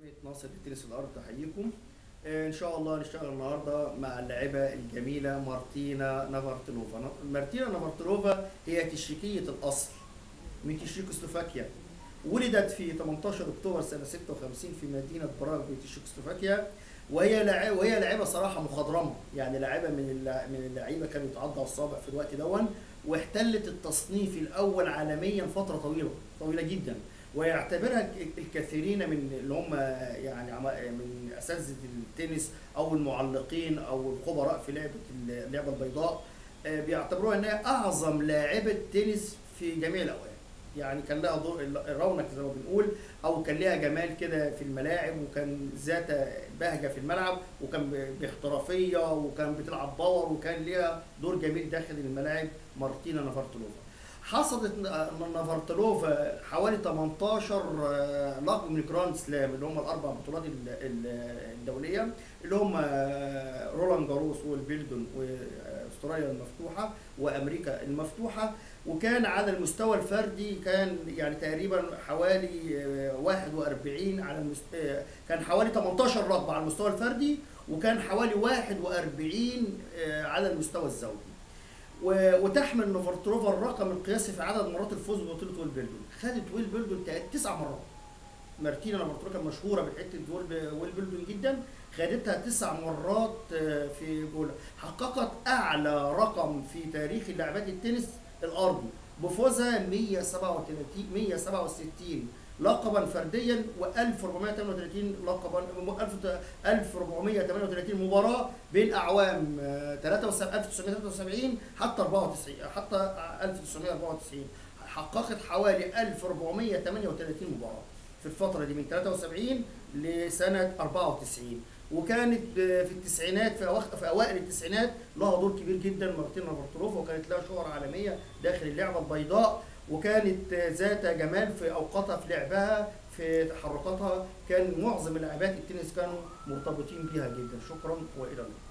ناصر للتنس الارض تحييكم آه، ان شاء الله نشتغل النهارده مع اللاعبه الجميله مارتينا نافرتلوفا مارتينا نافرتلوفا هي تشيكيه الاصل من تشيكوسلوفاكيا ولدت في 18 اكتوبر سنه 56 في مدينه براغ بتشيكوسلوفاكيا وهي لاعبه وهي لاعبه صراحه مخضرمه يعني لاعبه من الل- من اللعيبه كانوا يتعدى الصابع في الوقت دون واحتلت التصنيف الاول عالميا فتره طويله طويله جدا ويعتبرها الكثيرين من اللي هم يعني عم- من اساتذه التنس او المعلقين او الخبراء في لعبه اللعبه البيضاء آه، بيعتبروها انها اعظم لاعبه تنس في جميع الاوقات يعني كان لها دور رونق زي ما بنقول او كان لها جمال كده في الملاعب وكان ذات بهجه في الملعب وكان ب- باحترافيه وكان بتلعب باور وكان لها دور جميل داخل الملاعب مارتينا نافرتلوفا حصدت ن- نافرتلوفا حوالي 18 آه، لقب من الجراند سلام اللي هم الاربع بطولات ال- ال- الدوليه اللي هم آه، رولان جاروس والبيلدون واستراليا المفتوحه وامريكا المفتوحه وكان على المستوى الفردي كان يعني تقريبا حوالي آه، 41 على المست... آه، كان حوالي 18 رقبه على المستوى الفردي وكان حوالي 41 آه، على المستوى الزوجي و- وتحمل نوفرتروفا الرقم القياسي في عدد مرات الفوز ببطوله ويل بيلدون خدت ويل بيلدون تا- تسع مرات مارتينا نوفرتروفا كانت مشهوره بحته ويل ويل بيلدون جدا خدتها تسع مرات آه، في جولة حققت اعلى رقم في تاريخ لاعبات التنس الارضي بفوزها 137 167 لقبا فرديا و1438 لقبا 1438 مباراه بين اعوام آه، 73 1973 حتى 94 حتى 1994 حققت حوالي 1438 مباراه في الفتره دي من 73 لسنه 94 وكانت آه، في التسعينات في, أواخ... في اوائل التسعينات لها دور كبير جدا مارتينا نافرتلوفا وكانت لها شهره عالميه داخل اللعبه البيضاء وكانت آه، ذات جمال في اوقاتها في لعبها في تحركاتها كان معظم لاعبات التنس كانوا مرتبطين بيها جدا شكرا والى اللقاء